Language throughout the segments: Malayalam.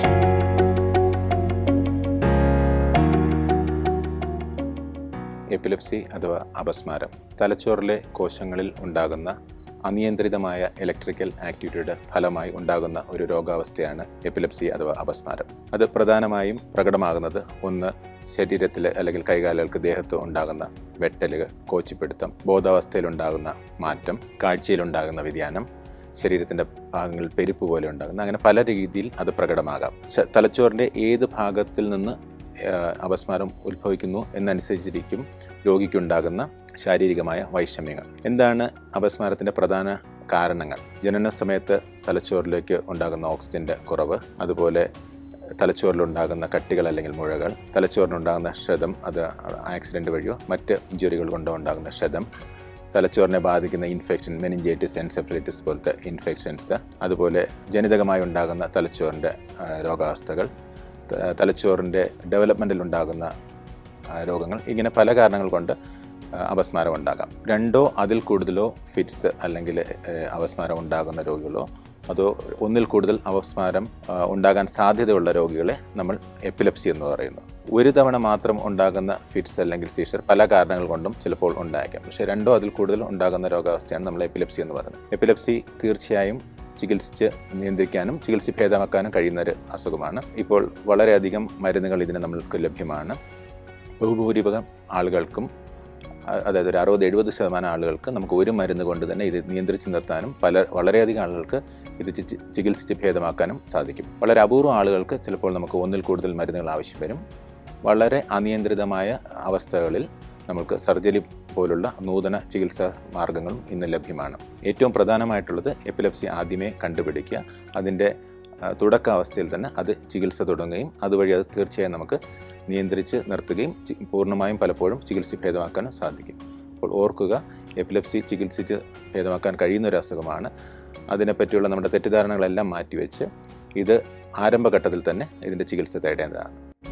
എപ്പിലെപ്സി അഥവാ അപസ്മാരം തലച്ചോറിലെ കോശങ്ങളിൽ ഉണ്ടാകുന്ന അനിയന്ത്രിതമായ ഇലക്ട്രിക്കൽ ആക്ടിവിറ്റിയുടെ ഫലമായി ഉണ്ടാകുന്ന ഒരു രോഗാവസ്ഥയാണ് എപ്പിലെപ്സി അഥവാ അപസ്മാരം അത് പ്രധാനമായും പ്രകടമാകുന്നത് ഒന്ന് ശരീരത്തിൽ അല്ലെങ്കിൽ കൈകാലുകൾക്ക് ദേഹത്ത് ഉണ്ടാകുന്ന വെട്ടലുകൾ കോച്ചിപ്പിടുത്തം ബോധാവസ്ഥയിലുണ്ടാകുന്ന മാറ്റം കാഴ്ചയിലുണ്ടാകുന്ന വ്യതിയാനം ശരീരത്തിൻ്റെ ഭാഗങ്ങളിൽ പെരുപ്പ് പോലെ ഉണ്ടാകുന്ന അങ്ങനെ പല രീതിയിൽ അത് പ്രകടമാകാം ശ- തലച്ചോറിൻ്റെ ഏത് ഭാഗത്തിൽ നിന്ന് ആ, അപസ്മാരം ഉത്ഭവിക്കുന്നു എന്നനുസരിച്ചിരിക്കും രോഗിക്കുണ്ടാകുന്ന ശാരീരികമായ വൈഷമ്യങ്ങൾ എന്താണ് അപസ്മാരത്തിൻ്റെ പ്രധാന കാരണങ്ങൾ ജനന സമയത്ത് തലച്ചോറിലേക്ക് ഉണ്ടാകുന്ന ഓക്സിജൻ്റെ കുറവ് അതുപോലെ തലച്ചോറിലുണ്ടാകുന്ന കട്ടികൾ അല്ലെങ്കിൽ മുഴകൾ തലച്ചോറിനുണ്ടാകുന്ന ക്ഷതം അത് ആക്സിഡൻറ്റ് വഴിയോ മറ്റ് ഇഞ്ചുറികൾ കൊണ്ടോ ഉണ്ടാകുന്ന ക്ഷതം തലച്ചോറിനെ ബാധിക്കുന്ന ഇൻഫെക്ഷൻ മെനിഞ്ചൈറ്റിസ് എൻസെഫലൈറ്റിസ് പോലത്തെ ഇൻഫെക്ഷൻസ് അതുപോലെ ജനിതകമായി ഉണ്ടാകുന്ന തലച്ചോറിൻ്റെ ആ, രോഗാവസ്ഥകൾ ത- തലച്ചോറിൻ്റെ ഡെവലപ്മെൻറ്റിൽ ഉണ്ടാകുന്ന ആ, രോഗങ്ങൾ ഇങ്ങനെ പല കാരണങ്ങൾ കൊണ്ട് ആ, അപസ്മാരം ഉണ്ടാകാം രണ്ടോ അതിൽ കൂടുതലോ ഫിറ്റ്സ് അല്ലെങ്കിൽ ഏഹ്, അപസ്മാരം ഉണ്ടാകുന്ന രോഗികളോ അതോ ഒന്നിൽ കൂടുതൽ അപസ്മാരം ആ, ഉണ്ടാകാൻ സാധ്യതയുള്ള രോഗികളെ നമ്മൾ എപ്പിലെപ്സി എന്ന് പറയുന്നു ഒരു തവണ മാത്രം ഉണ്ടാകുന്ന ഫിറ്റ്സ് അല്ലെങ്കിൽ സീഷർ പല കാരണങ്ങൾ കൊണ്ടും ചിലപ്പോൾ ഉണ്ടായേക്കാം പക്ഷേ രണ്ടോ അതിൽ കൂടുതൽ ഉണ്ടാകുന്ന രോഗാവസ്ഥയാണ് നമ്മൾ എപ്പിലെപ്സി എന്ന് പറയുന്നത് എപ്പിലെപ്സി തീർച്ചയായും ചികിത്സിച്ച് നിയന്ത്രിക്കാനും ചികിത്സ ഭേദമാക്കാനും കഴിയുന്ന ഒരു അസുഖമാണ് ഇപ്പോൾ വളരെയധികം മരുന്നുകൾ ഇതിന് നമ്മൾക്ക് ലഭ്യമാണ് ബഹുഭൂരിഭാഗം ആളുകൾക്കും അ- അതായത് ഒരു അറുപത് എഴുപത് ശതമാനം ആളുകൾക്ക് നമുക്ക് ഒരു മരുന്ന് കൊണ്ട് തന്നെ ഇത് നിയന്ത്രിച്ച് നിർത്താനും പല വളരെയധികം ആളുകൾക്ക് ഇത് ചി- ചികിത്സിച്ച് ഭേദമാക്കാനും സാധിക്കും വളരെ അപൂർവം ആളുകൾക്ക് ചിലപ്പോൾ നമുക്ക് ഒന്നിൽ കൂടുതൽ മരുന്നുകൾ ആവശ്യം വരും വളരെ അനിയന്ത്രിതമായ അവസ്ഥകളിൽ നമുക്ക് സർജറി പോലുള്ള നൂതന ചികിത്സാ മാർഗങ്ങളും ഇന്ന് ലഭ്യമാണ് ഏറ്റവും പ്രധാനമായിട്ടുള്ളത് എപ്പിലെപ്സി ആദ്യമേ കണ്ടുപിടിക്കുക അതിൻ്റെ ആ, തുടക്കാവസ്ഥയിൽ തന്നെ അത് ചികിത്സ തുടങ്ങുകയും അതുവഴി അത് തീർച്ചയായും നമുക്ക് നിയന്ത്രിച്ച് നിർത്തുകയും ചി- പൂർണ്ണമായും പലപ്പോഴും ചികിത്സ ഭേദമാക്കാനും സാധിക്കും അപ്പോൾ ഓർക്കുക എപ്പിലെപ്സി ചികിത്സിച്ച് ഭേദമാക്കാൻ കഴിയുന്ന ഒരു അസുഖമാണ് അതിനെപ്പറ്റിയുള്ള നമ്മുടെ തെറ്റിദ്ധാരണകളെല്ലാം മാറ്റിവെച്ച് ഇത് ആരംഭഘട്ടത്തിൽ തന്നെ ഇതിൻ്റെ ചികിത്സ തേടേണ്ടതാണ്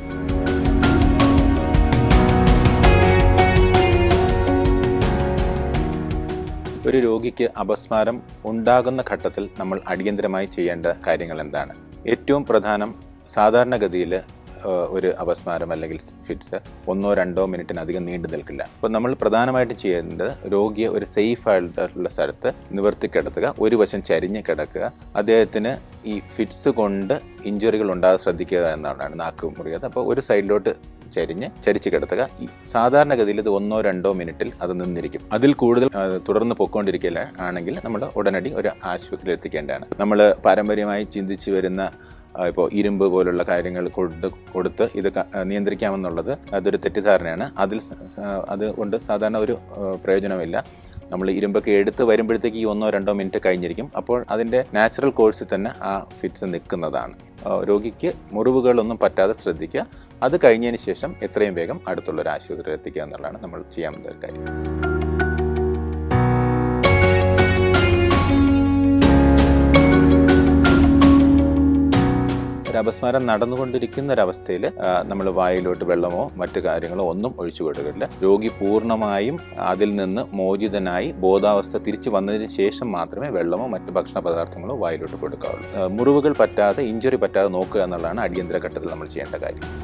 ഒരു രോഗിക്ക് അപസ്മാരം ഉണ്ടാകുന്ന ഘട്ടത്തിൽ നമ്മൾ അടിയന്തരമായി ചെയ്യേണ്ട കാര്യങ്ങൾ എന്താണ് ഏറ്റവും പ്രധാനം സാധാരണഗതിയിൽ ഒരു അപസ്മാരം അല്ലെങ്കിൽ ഫിറ്റ്സ് ഒന്നോ രണ്ടോ മിനിറ്റിനധികം നീണ്ടു നിൽക്കില്ല അപ്പോൾ നമ്മൾ പ്രധാനമായിട്ടും ചെയ്യേണ്ടത് രോഗിയെ ഒരു സേഫ് ആയിട്ടുള്ള സ്ഥലത്ത് നിവർത്തി കിടത്തുക ഒരു വശം ചരിഞ്ഞ് കിടക്കുക അദ്ദേഹത്തിന് ഈ ഫിറ്റ്സ് കൊണ്ട് ഇഞ്ചുറികൾ ഉണ്ടാകാതെ ശ്രദ്ധിക്കുക എന്നാണ് നാക്ക് മുറിയത് അപ്പോൾ ഒരു സൈഡിലോട്ട് ചരിഞ്ഞ് ചരിച്ച് കിടത്തുക ഈ സാധാരണഗതിയിൽ ഇത് ഒന്നോ രണ്ടോ മിനിറ്റിൽ അത് നിന്നിരിക്കും അതിൽ കൂടുതൽ ആ, തുടർന്ന് പൊക്കോണ്ടിരിക്കില്ല ആണെങ്കിൽ നമ്മൾ ഉടനടി ഒരു ആശുപത്രിയിൽ എത്തിക്കേണ്ടതാണ് നമ്മൾ പാരമ്പര്യമായി ചിന്തിച്ചു വരുന്ന ഇപ്പോൾ ഇരുമ്പ് പോലുള്ള കാര്യങ്ങൾ കൊണ്ട് കൊടുത്ത് ഇത് ക- ആ, നിയന്ത്രിക്കാമെന്നുള്ളത് അതൊരു തെറ്റിദ്ധാരണയാണ് അതിൽ സ- സ- അതുകൊണ്ട് സാധാരണ ഒരു ആ, പ്രയോജനമില്ല നമ്മൾ ഇരുമ്പൊക്കെ എടുത്ത് വരുമ്പോഴത്തേക്ക് ഈ ഒന്നോ രണ്ടോ മിനിറ്റ് കഴിഞ്ഞിരിക്കും അപ്പോൾ അതിൻ്റെ നാച്ചുറൽ കോഴ്സിൽ തന്നെ ആ ഫിറ്റ്സ് നിൽക്കുന്നതാണ് ആ, രോഗിക്ക് മുറിവുകളൊന്നും പറ്റാതെ ശ്രദ്ധിക്കുക അത് കഴിഞ്ഞതിന് ശേഷം എത്രയും വേഗം അടുത്തുള്ള ഒരു ആശുപത്രിയിൽ എത്തിക്കുക എന്നുള്ളതാണ് നമ്മൾ ചെയ്യാവുന്ന ഒരു കാര്യം ഒരു അപസ്മാരം നടന്നുകൊണ്ടിരിക്കുന്ന ഒരവസ്ഥയിൽ നമ്മൾ വായിലോട്ട് വെള്ളമോ മറ്റു കാര്യങ്ങളോ ഒന്നും ഒഴിച്ചു കൊടുക്കില്ല രോഗി പൂർണ്ണമായും അതിൽ നിന്ന് മോചിതനായി ബോധാവസ്ഥ തിരിച്ചു വന്നതിന് ശേഷം മാത്രമേ വെള്ളമോ മറ്റു ഭക്ഷണ പദാർത്ഥങ്ങളോ വായിലോട്ട് കൊടുക്കാവുള്ളൂ ആ, മുറിവുകൾ പറ്റാതെ ഇഞ്ചുറി പറ്റാതെ നോക്കുക എന്നുള്ളതാണ് അടിയന്തര ഘട്ടത്തിൽ നമ്മൾ ചെയ്യേണ്ട കാര്യം